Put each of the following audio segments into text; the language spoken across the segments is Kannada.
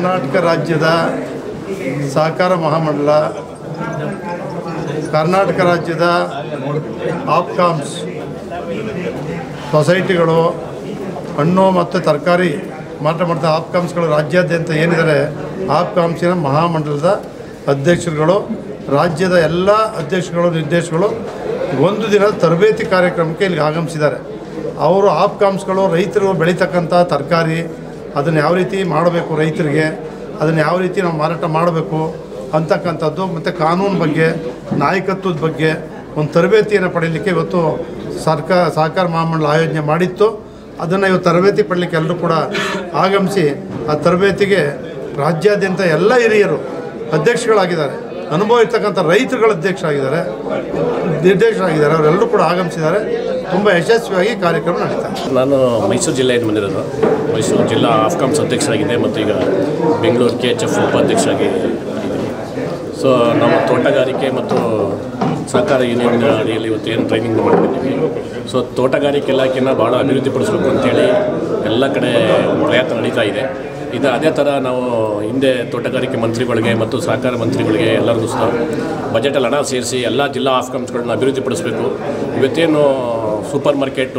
ಕರ್ನಾಟಕ ರಾಜ್ಯದ ಸಹಕಾರ ಮಹಾಮಂಡಲ ಕರ್ನಾಟಕ ರಾಜ್ಯದ ಆಪ್ಕಾಮ್ಸ್ ಸೊಸೈಟಿಗಳು ಹಣ್ಣು ಮತ್ತು ತರಕಾರಿ ಮಾರಾಟ ಮಾಡ್ತಾ ಆಪ್ಕಾಮ್ಸ್ಗಳು ರಾಜ್ಯಾದ್ಯಂತ ಏನಿದ್ದಾರೆ ಆಪ್ಕಾಮ್ಸಿನ ಮಹಾಮಂಡಲದ ಅಧ್ಯಕ್ಷರುಗಳು ರಾಜ್ಯದ ಎಲ್ಲ ಅಧ್ಯಕ್ಷಗಳು ನಿರ್ದೇಶಕರು ಒಂದು ದಿನದ ತರಬೇತಿ ಕಾರ್ಯಕ್ರಮಕ್ಕೆ ಇಲ್ಲಿಗೆ ಆಗಮಿಸಿದ್ದಾರೆ ಅವರು ಆಪ್ಕಾಮ್ಸ್ಗಳು ರೈತರು ಬೆಳೀತಕ್ಕಂಥ ತರಕಾರಿ ಅದನ್ನು ಯಾವ ರೀತಿ ಮಾಡಬೇಕು ರೈತರಿಗೆ ಅದನ್ನು ಯಾವ ರೀತಿ ನಾವು ಮಾರಾಟ ಮಾಡಬೇಕು ಅಂತಕ್ಕಂಥದ್ದು ಮತ್ತು ಕಾನೂನು ಬಗ್ಗೆ ನಾಯಕತ್ವದ ಬಗ್ಗೆ ಒಂದು ತರಬೇತಿಯನ್ನು ಪಡೀಲಿಕ್ಕೆ ಇವತ್ತು ಸರ್ಕಾರ ಸಹಕಾರ ಮಹಾಮಂಡಲ ಆಯೋಜನೆ ಮಾಡಿತ್ತು ಅದನ್ನು ಇವತ್ತು ತರಬೇತಿ ಪಡಲಿಕ್ಕೆ ಎಲ್ಲರೂ ಕೂಡ ಆಗಮಿಸಿ ಆ ತರಬೇತಿಗೆ ರಾಜ್ಯಾದ್ಯಂತ ಎಲ್ಲ ಹಿರಿಯರು ಅಧ್ಯಕ್ಷಗಳಾಗಿದ್ದಾರೆ ಅನುಭವ ಇರ್ತಕ್ಕಂಥ ರೈತರುಗಳ ಅಧ್ಯಕ್ಷರಾಗಿದ್ದಾರೆ ನಿರ್ದೇಶಕರಾಗಿದ್ದಾರೆ ಅವರೆಲ್ಲರೂ ಕೂಡ ಆಗಮಿಸಿದ್ದಾರೆ ತುಂಬ ಯಶಸ್ವಿಯಾಗಿ ಕಾರ್ಯಕ್ರಮ ನಡೀತಾ ಇದೆ. ನಾನು ಮೈಸೂರು ಜಿಲ್ಲೆಯಿಂದ ಬಂದಿರೋದು ಮೈಸೂರು ಜಿಲ್ಲಾ ಆಫ್ಕಾಮ್ಸ್ ಅಧ್ಯಕ್ಷರಾಗಿದೆ ಮತ್ತು ಈಗ ಬೆಂಗಳೂರು ಕೆ ಎಚ್ ಎಫ್ ಉಪಾಧ್ಯಕ್ಷರಾಗಿ ಇದ್ದೀನಿ ಸೊ ನಾವು ತೋಟಗಾರಿಕೆ ಮತ್ತು ಸಹಕಾರ ಯೂನಿಯನ್ ಅಡಿಯಲ್ಲಿ ಇವತ್ತು ಏನು ಟ್ರೈನಿಂಗ್ ಮಾಡ್ತಿದ್ದೀವಿ ಸೊ ತೋಟಗಾರಿಕೆ ಇಲಾಖೆನ ಭಾಳ ಅಭಿವೃದ್ಧಿಪಡಿಸಬೇಕು ಅಂತೇಳಿ ಎಲ್ಲ ಕಡೆ ಪ್ರಯತ್ನ ನಡೀತಾ ಇದೆ ಇದು ಅದೇ ಥರ ನಾವು ಹಿಂದೆ ತೋಟಗಾರಿಕೆ ಮಂತ್ರಿಗಳಿಗೆ ಮತ್ತು ಸಹಕಾರ ಮಂತ್ರಿಗಳಿಗೆ ಎಲ್ಲರಿಗೂ ಸಹ ಬಜೆಟಲ್ಲಿ ಹಣ ಸೇರಿಸಿ ಎಲ್ಲ ಜಿಲ್ಲಾ ಆಫ್ಕಾಮ್ಸ್ಗಳನ್ನ ಅಭಿವೃದ್ಧಿಪಡಿಸಬೇಕು ಇವತ್ತೇನು ಸೂಪರ್ ಮಾರ್ಕೆಟು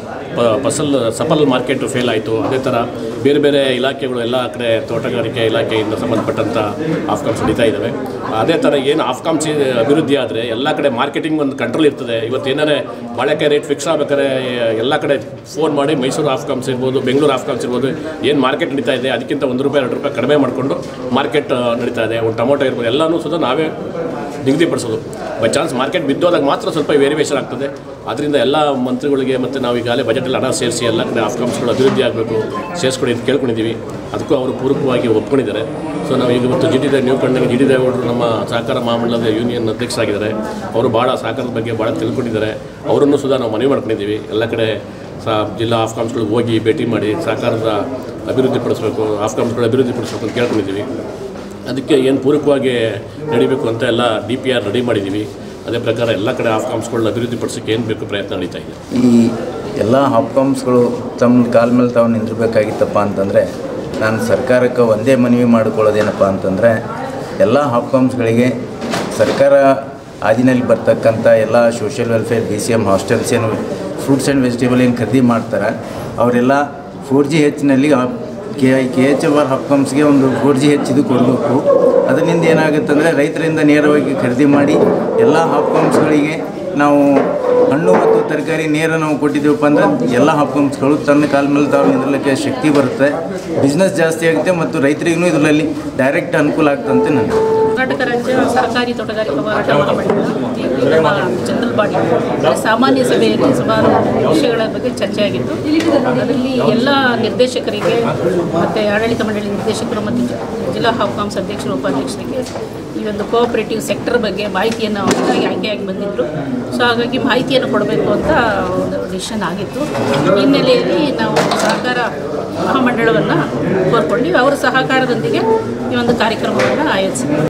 ಪ ಫಸಲ್ ಸಫಲ್ ಮಾರ್ಕೆಟು ಫೇಲ್ ಆಯಿತು ಅದೇ ಥರ ಬೇರೆ ಬೇರೆ ಇಲಾಖೆಗಳು ಎಲ್ಲ ಕಡೆ ತೋಟಗಾರಿಕೆ ಇಲಾಖೆಯಿಂದ ಸಂಬಂಧಪಟ್ಟಂಥ ಆಫ್ಕಾಮ್ಸ್ ನಡೀತಾ ಇದ್ದಾವೆ ಅದೇ ಥರ ಏನು ಆಫ್ಕಾಮ್ಸ್ ಅಭಿವೃದ್ಧಿ ಆದರೆ ಎಲ್ಲ ಕಡೆ ಮಾರ್ಕೆಟಿಂಗ್ ಒಂದು ಕಂಟ್ರೋಲ್ ಇರ್ತದೆ ಇವತ್ತು ಏನಾರೆ ಬಾಳೆಕಾಯಿ ರೇಟ್ ಫಿಕ್ಸ್ ಆಗ್ಬೇಕಾದ್ರೆ ಎಲ್ಲ ಕಡೆ ಫೋನ್ ಮಾಡಿ ಮೈಸೂರು ಆಫ್ಕಾಮ್ಸ್ ಇರ್ಬೋದು ಬೆಂಗಳೂರು ಆಫ್ಕಾಮ್ಸ್ ಇರ್ಬೋದು ಏನು ಮಾರ್ಕೆಟ್ ನಡೀತಾ ಇದೆ ಅದಕ್ಕಿಂತ ಒಂದು ರೂಪಾಯಿ ಎರಡು ರೂಪಾಯಿ ಕಡಿಮೆ ಮಾಡಿಕೊಂಡು ಮಾರ್ಕೆಟ್ ನಡೀತಾ ಇದೆ ಒಂದು ಟೊಮೊಟೊ ಇರ್ಬೋದು ಎಲ್ಲನೂ ಸುದ ನಾವೇ ನಿಗದಿಪಡಿಸೋದು ಬೈ ಚಾನ್ಸ್ ಮಾರ್ಕೆಟ್ ಬಿದ್ದೋದಾಗ ಮಾತ್ರ ಸ್ವಲ್ಪ ವೇರಿಯೇಷನ್ ಆಗ್ತದೆ ಅದರಿಂದ ಎಲ್ಲ ಮಂತ್ರಿಗಳಿಗೆ ಮತ್ತು ನಾವು ಈಗಾಗಲೇ ಬಜೆಟಲ್ಲಿ ಹಣ ಸೇರಿಸಿ ಎಲ್ಲ ಕಡೆ ಆಫ್ಕಾಮ್ಸ್ಗಳು ಅಭಿವೃದ್ಧಿ ಆಗಬೇಕು ಸೇರಿಸ್ಕೊಡಿ ಅಂತ ಕೇಳ್ಕೊಂಡಿದ್ದೀವಿ ಅದಕ್ಕೂ ಅವರು ಪೂರಕವಾಗಿ ಒಪ್ಕೊಂಡಿದ್ದಾರೆ ಸೊ ನಾವು ಈಗ ಇವತ್ತು ಜಿ ಟಿ ದೇ ನ್ಯೂ ಕಂಡಂಗೆ ಜಿ ಟಿ ದೇವೇಗೌಡರು ನಮ್ಮ ಸಹಕಾರ ಮಹಾಮಂಡಲದ ಯೂನಿಯನ್ ಅಧ್ಯಕ್ಷರಾಗಿದ್ದಾರೆ ಅವರು ಭಾಳ ಸಹಕಾರದ ಬಗ್ಗೆ ಭಾಳ ತಿಳ್ಕೊಂಡಿದ್ದಾರೆ ಅವರನ್ನು ಸುಧಾ ನಾವು ಮನವಿ ಮಾಡ್ಕೊಂಡಿದ್ದೀವಿ ಎಲ್ಲ ಕಡೆ ಸಹ ಜಿಲ್ಲಾ ಆಫ್ಕಾಮ್ಸ್ಗಳಿಗೆ ಹೋಗಿ ಭೇಟಿ ಮಾಡಿ ಸಹಕಾರದ ಅಭಿವೃದ್ಧಿಪಡಿಸಬೇಕು ಆಫ್ಕಾಮ್ಸ್ಗಳು ಅಭಿವೃದ್ಧಿಪಡಿಸಬೇಕು ಅಂತ ಕೇಳ್ಕೊಂಡಿದ್ದೀವಿ ಅದಕ್ಕೆ ಏನು ಪೂರಕವಾಗಿ ನಡಿಬೇಕು ಅಂತ ಎಲ್ಲ ಡಿ ಪಿ ಆರ್ ರೆಡಿ ಮಾಡಿದ್ದೀವಿ ಅದೇ ಪ್ರಕಾರ ಎಲ್ಲ ಕಡೆ ಆಫ್ಕಾಮ್ಸ್ಗಳನ್ನ ಅಭಿವೃದ್ಧಿಪಡಿಸೋಕ್ಕೆ ಏನು ಬೇಕು ಪ್ರಯತ್ನ ನಡೀತಾ ಇದೆ ಈ ಎಲ್ಲ ಹಾಪ್ಕಾಮ್ಸ್ಗಳು ತಮ್ಮ ಕಾಲ ಮೇಲೆ ತಾವು ನಿಂದಿರಬೇಕಾಗಿತ್ತಪ್ಪ ಅಂತಂದರೆ ನಾನು ಸರ್ಕಾರಕ್ಕೆ ಒಂದೇ ಮನವಿ ಮಾಡಿಕೊಳ್ಳೋದೇನಪ್ಪ ಅಂತಂದರೆ ಎಲ್ಲ ಹಾಪ್ಕಾಮ್ಸ್ಗಳಿಗೆ ಸರ್ಕಾರ ಆದಿನಲ್ಲಿ ಬರ್ತಕ್ಕಂಥ ಎಲ್ಲ social welfare B C M hostels ಏನು ಫ್ರೂಟ್ಸ್ ಆ್ಯಂಡ್ ವೆಜಿಟೇಬಲ್ ಏನು ಖರೀದಿ ಮಾಡ್ತಾರೆ ಅವರೆಲ್ಲ ಫೋರ್ ಜಿ ಹೆಚ್ಚಿನಲ್ಲಿ K I K H F R ಹಾಪ್ಕಾಮ್ಸ್ಗೆ ಒಂದು ಫೋರ್ ಜಿ ಹೆಚ್ ಇದು ಕೊಡಬೇಕು ಅದರಿಂದ ಏನಾಗುತ್ತೆ ಅಂದರೆ ರೈತರಿಂದ ನೇರವಾಗಿ ಖರೀದಿ ಮಾಡಿ ಎಲ್ಲ ಹಾಪ್ಕಾಮ್ಸ್ಗಳಿಗೆ ನಾವು ಹಣ್ಣು ಮತ್ತು ತರಕಾರಿ ನೇರ ನಾವು ಕೊಟ್ಟಿದ್ದೀವಪ್ಪ ಅಂದರೆ ಎಲ್ಲ ಹಾಪ್ಕಾಮ್ಸ್ಗಳು ತನ್ನ ಕಾಲ ಮೇಲೆ ತಾವು ನಿಲ್ಲಕ್ಕೆ ಶಕ್ತಿ ಬರುತ್ತೆ ಬಿಸ್ನೆಸ್ ಜಾಸ್ತಿ ಆಗುತ್ತೆ ಮತ್ತು ರೈತರಿಗೂ ಇದರಲ್ಲಿ ಡೈರೆಕ್ಟ್ ಅನುಕೂಲ ಆಗ್ತಂತೆ ನನಗೆ ಕರ್ನಾಟಕ ರಾಜ್ಯ ಸರ್ಕಾರಿ ತೋಟಗಾರಿಕಾ ಹೋರಾಟ ಮಹಾಮಂಡಳ ಈ ನಮ್ಮ ಜನರಲ್ ಬಾಡಿ ಅಂದರೆ ಸಾಮಾನ್ಯ ಸಭೆಯಲ್ಲಿ ಸುಮಾರು ವಿಷಯಗಳ ಬಗ್ಗೆ ಚರ್ಚೆ ಆಗಿತ್ತು ಅದರಲ್ಲಿ ಎಲ್ಲ ನಿರ್ದೇಶಕರಿಗೆ ಮತ್ತು ಆಡಳಿತ ಮಂಡಳಿ ನಿರ್ದೇಶಕರು ಮತ್ತು ಜಿ- ಜಿಲ್ಲಾ ಹಾಪ್ಕಾಮ್ಸ್ ಅಧ್ಯಕ್ಷರು ಉಪಾಧ್ಯಕ್ಷರಿಗೆ ಈ ಒಂದು ಕೋಆಪರೇಟಿವ್ ಸೆಕ್ಟರ್ ಬಗ್ಗೆ ಮಾಹಿತಿಯನ್ನು ಹೊಸದಾಗಿ ಆಯ್ಕೆಯಾಗಿ ಬಂದಿದ್ದರು ಸೊ ಹಾಗಾಗಿ ಮಾಹಿತಿಯನ್ನು ಕೊಡಬೇಕು ಅಂತ ಒಂದು ಡಿಸಿಷನ್ ಆಗಿತ್ತು ಈ ಹಿನ್ನೆಲೆಯಲ್ಲಿ ನಾವು ಸಹಕಾರ ಮಹಾಮಂಡಳವನ್ನು ಕೋರ್ಕೊಂಡು ಅವರ ಸಹಕಾರದೊಂದಿಗೆ ಈ ಒಂದು ಕಾರ್ಯಕ್ರಮವನ್ನು ಆಯೋಜಿಸಿದ್ವಿ